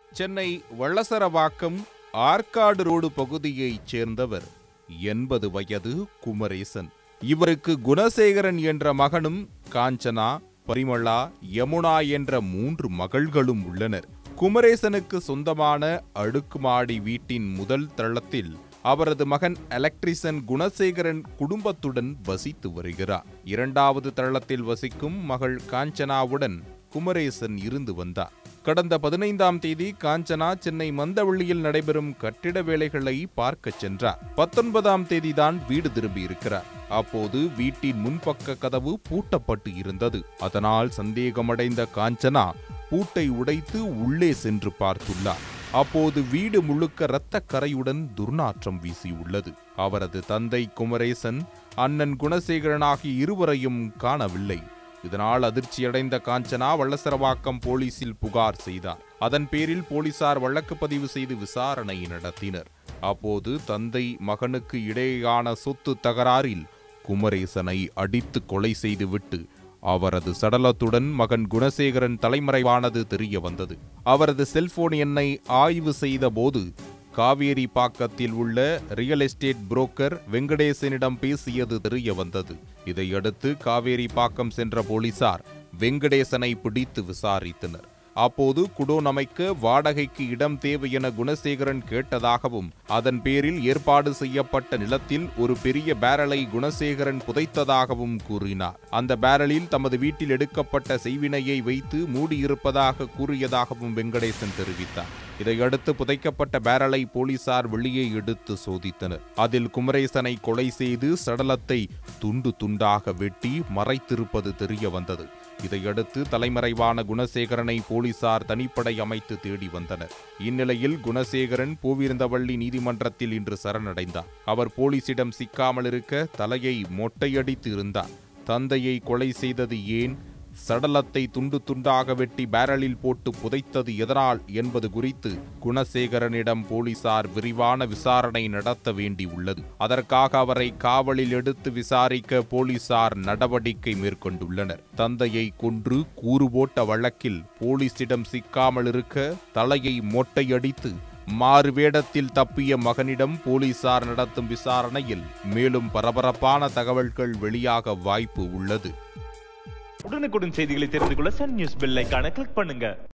Chennai வள்ளசரவாக்கம் Arcot road பகுதியைச் சேர்ந்தவர் எண்பது வயது குமரேசன் இவருக்கு குணசேகரன் என்ற மகனும் காஞ்சனா பரிமளா யமுனா என்ற மூன்று மகள்களும் உள்ளனர் குமரேசனுக்கு சொந்தமான அடுக்குமாடி வீட்டின் முதல் தளத்தில் அவரது மகன் எலக்ட்ரிசன் குணசேகரன் குடும்பத்துடன் வசித்து வருகிறார் இரண்டாவது தளத்தில் வசிக்கும் மகள் காஞ்சனாவுடன் குமரேசன் இருந்து வந்தார் கடந்த பதினைந்தாம் தேதி காஞ்சனா சென்னை மந்தவள்ளியில் நடைபெறும் கட்டிட வேலைகளை பார்க்கச் சென்றார் பத்தொன்பதாம் தேதிதான் வீடு திரும்பியிருக்கிறார் அப்போது வீட்டின் முன்பக்க கதவு பூட்டப்பட்டு இருந்தது அதனால் சந்தேகமடைந்த காஞ்சனா பூட்டை உடைத்து உள்ளே சென்று பார்த்துள்ளார் அப்போது வீடு முழுக்க இரத்த கரையுடன் துர்நாற்றம் வீசியுள்ளது அவரது தந்தை குமரேசன் அண்ணன் குணசேகரன் ஆகிய இருவரையும் காணவில்லை இதனால் அதிர்ச்சியடைந்த காஞ்சனா வள்ளசரவாக்கம் போலீசில் புகார் செய்தார் அதன் பேரில் போலீசார் வழக்கு பதிவு செய்து விசாரணை நடத்தினர் அப்போது தந்தை மகனுக்கு இடையேயான சொத்து தகராறில் குமரேசனை அடித்து கொலை செய்துவிட்டு அவரது சடலத்துடன் மகன் குணசேகரன் தலைமறைவானது தெரிய வந்தது அவரது செல்போன் எண்ணை ஆய்வு செய்த போது காவேரி பாக்கத்தில் உள்ள ரியல் எஸ்டேட் புரோக்கர் வெங்கடேசனிடம் பேசியது தெரிய வந்தது இதையடுத்து காவேரி பாக்கம் சென்ற போலீசார் வெங்கடேசனை பிடித்து விசாரித்தனர் அப்போது குடோன் அமைக்க வாடகைக்கு இடம் தேவை என குணசேகரன் கேட்டதாகவும் அதன் பேரில் ஏற்பாடு செய்யப்பட்ட நிலத்தில் ஒரு பெரிய பேரலை குணசேகரன் புதைத்ததாகவும் கூறினார் அந்த பேரலில் தமது வீட்டில் எடுக்கப்பட்ட செய்வினையை வைத்து மூடியிருப்பதாக கூறியதாகவும் வெங்கடேசன் தெரிவித்தார் இதையடுத்து புதைக்கப்பட்ட பேரலை போலீசார் வெளியே எடுத்து சோதித்தனர் அதில் குமரேசனை கொலை செய்து சடலத்தை துண்டு துண்டாக வெட்டி மறைத்திருப்பது தெரிய வந்தது இதையடுத்து தலைமறைவான குணசேகரனை போலீசார் தனிப்படை அமைத்து தேடி வந்தனர் இந்நிலையில் குணசேகரன் பூவிருந்தவள்ளி நீதிமன்றத்தில் இன்று சரணடைந்தார் அவர் போலீசிடம் சிக்காமல் இருக்க தலையை மொட்டையடித்து இருந்தார் தந்தையை கொலை செய்தது ஏன் சடலத்தை துண்டு துண்டாக வெட்டி பேரலில் போட்டு புதைத்தது எதனால் என்பது குறித்து குணசேகரனிடம் போலீசார் விரிவான விசாரணை நடத்த வேண்டியுள்ளது அதற்காக அவரை காவலில் எடுத்து விசாரிக்க போலீசார் நடவடிக்கை மேற்கொண்டுள்ளனர் தந்தையை கொன்று கூறு போட்ட வழக்கில் போலீசிடம் சிக்காமல் இருக்க தலையை மொட்டையடித்து மாறு வேடத்தில் தப்பிய மகனிடம் போலீசார் நடத்தும் விசாரணையில் மேலும் பரபரப்பான தகவல்கள் வெளியாக வாய்ப்பு உள்ளது உடனுக்குடன் செய்திகளை தெரிந்து கொள்ள சன் நியூஸ் பெல் ஐகானை கிளிக் பண்ணுங்க